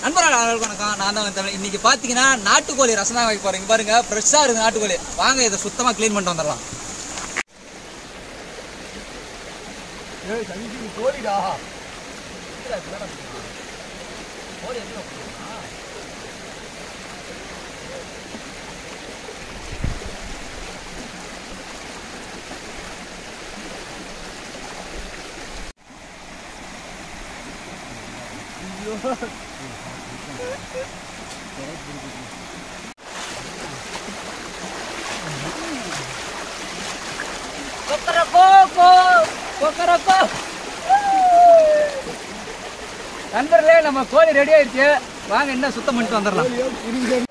நண்பர்கள் அனைவருக்கும் வணக்கம் நான் தான் தமிழ் இன்னைக்கு பார்த்தீங்கன்னா நாட்டுக்கோழி ரசம் தான் வைக்க போறீங்க பாருங்க ஃப்ரெஷ்ஷாக இருக்கு நாட்டுக்கோழி வாங்க இதை சுத்தமாக க்ளீன் பண்ணிட்டு வந்துடலாம் கோழிடா நண்பர்களே நம்ம கோழி ரெடி ஆயிடுச்சு வாங்க என்ன சுத்தம் பண்ணிட்டு வந்துடலாம்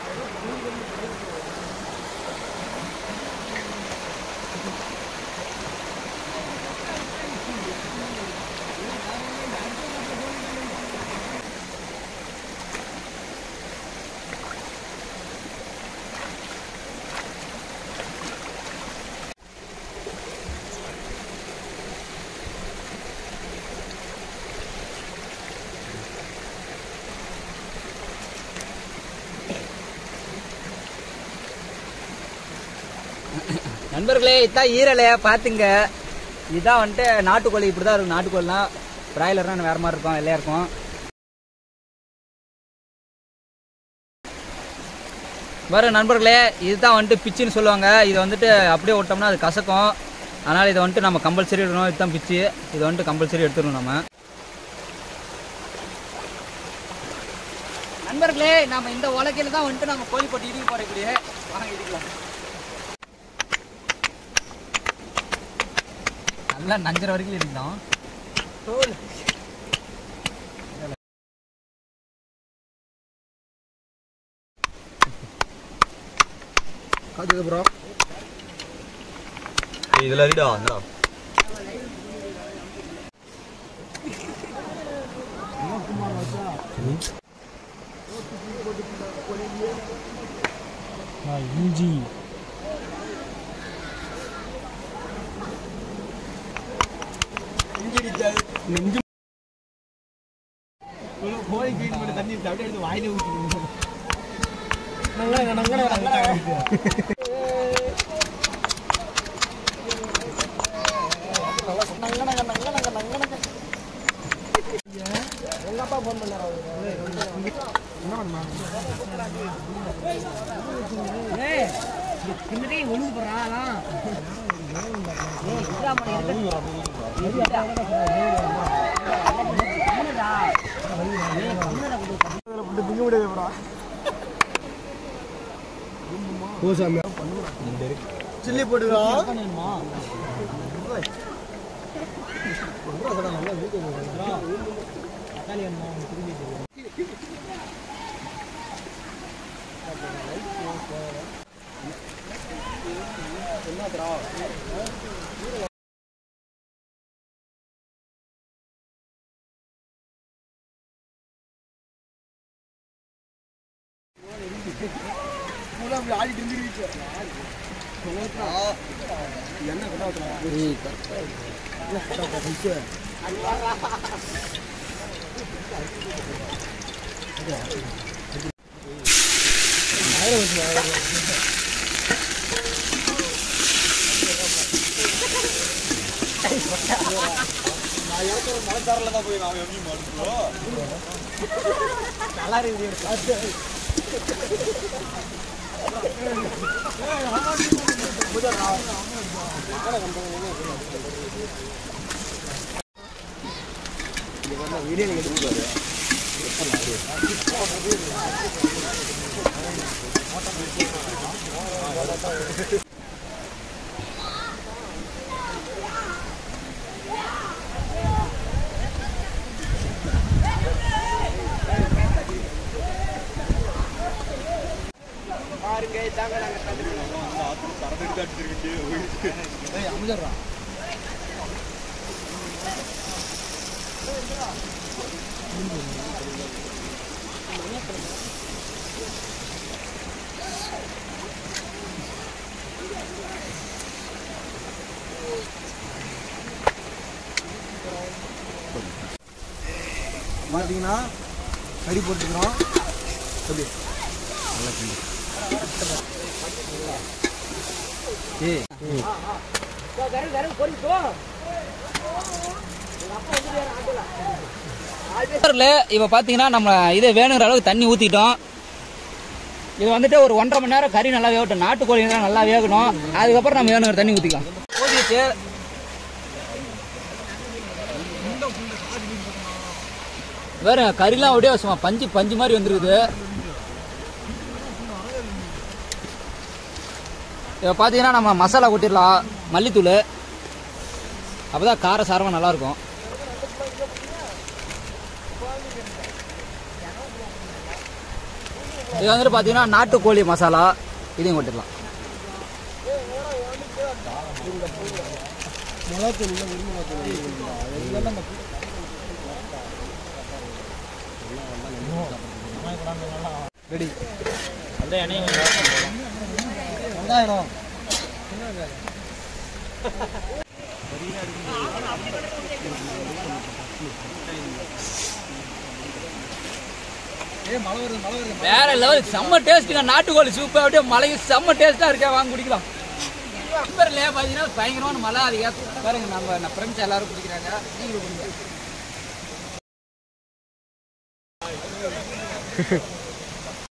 நண்பர்களே இதான் ஈரலைய பார்த்துங்க இதான் வந்துட்டு நாட்டுக்கோழி இப்படி தான் இருக்கும் நாட்டுக்கோழிலாம் பிராய்லர்னா வேற மாதிரி இருக்கும் வெள்ளையா இருக்கும் வேறு நண்பர்களே இதுதான் வந்துட்டு பிச்சுன்னு சொல்லுவாங்க இதை வந்துட்டு அப்படியே விட்டோம்னா அது கசக்கும் அதனால் இதை வந்துட்டு நம்ம கம்பல்சரி எடுக்கணும் இதுதான் பிச்சு இதை வந்துட்டு கம்பல்சரி எடுத்துடணும் நம்ம நண்பர்களே நம்ம இந்த உலகையில தான் வந்துட்டு நம்ம கோழி போட்டு இடிக்க போறக்கூடிய வாங்க இடிக்கலாம் நல்லா நஞ்சர வரைக்கும் இடிக்கலாம் அதுக்கப்புறம் இதுல அடிடா என்னடா இஞ்சி நெஞ்சு கோழி கிளீன் பண்ணி தண்ணி ஊத்தி அப்படியே எடுத்து வாயில ஊற்றி நங்கடங்க நங்கடங்க நங்கடங்க நங்கடங்க நங்கடங்க நங்கடங்க எங்க அப்பா ஃபோன் பண்ணாரு என்ன பண்ணா சில்லி போட்டுக்கா ஆடிட்டு இருந்துருக்கு என்ன நல்லா இருக்குது அமைச்சர்றா பார்த்தீங்கன்னா கறி போட்டுக்கிறோம் எப்படி ஏய் இப்போ பார்த்தீங்கன்னா நம்ம இது வேணுங்கிற அளவுக்கு தண்ணி ஊற்றிட்டோம் இது வந்துட்டு ஒரு ஒன்றரை மணி நேரம் கறி நல்லா வேகட்டும் நாட்டுக்கோழி தான் நல்லா வேகணும் அதுக்கப்புறம் நம்ம வேணுங்கிற தண்ணி ஊற்றிக்கலாம் ஊற்றிட்டு வேற கறிலாம் அப்படியே சும்மா பஞ்சு பஞ்சு மாதிரி வந்துருக்குது இப்போ பார்த்தீங்கன்னா நம்ம மசாலா கொட்டிடலாம் மல்லித்தூள் அப்பதான் கார சாரமாக நல்லாயிருக்கும் இது வந்துட்டு பார்த்தீங்கன்னா நாட்டுக்கோழி மசாலா இதையும் கொட்டிடலாம் மிளகாத்தூள் உள்ள விரும்ப மிளகாத்தூள் ரெடி வெங்காயம் ஏ மழை வருது மழை வருது வேற லெவல் செம்ம டேஸ்ட்டுங்க நாட்டுக்கோழி சூப்பர் அப்படியே மலைக்கு செம்ம டேஸ்ட்டாக இருக்கா வாங்க குடிக்கலாம் நம்பர்ல பார்த்தீங்கன்னா பயங்கரமான மழை அது ஏத்த- பாருங்க நம்ம நம்ம ஃப்ரெண்ட்ஸ் எல்லாரும் குடிக்கிறாங்க நீங்களும் குடிங்க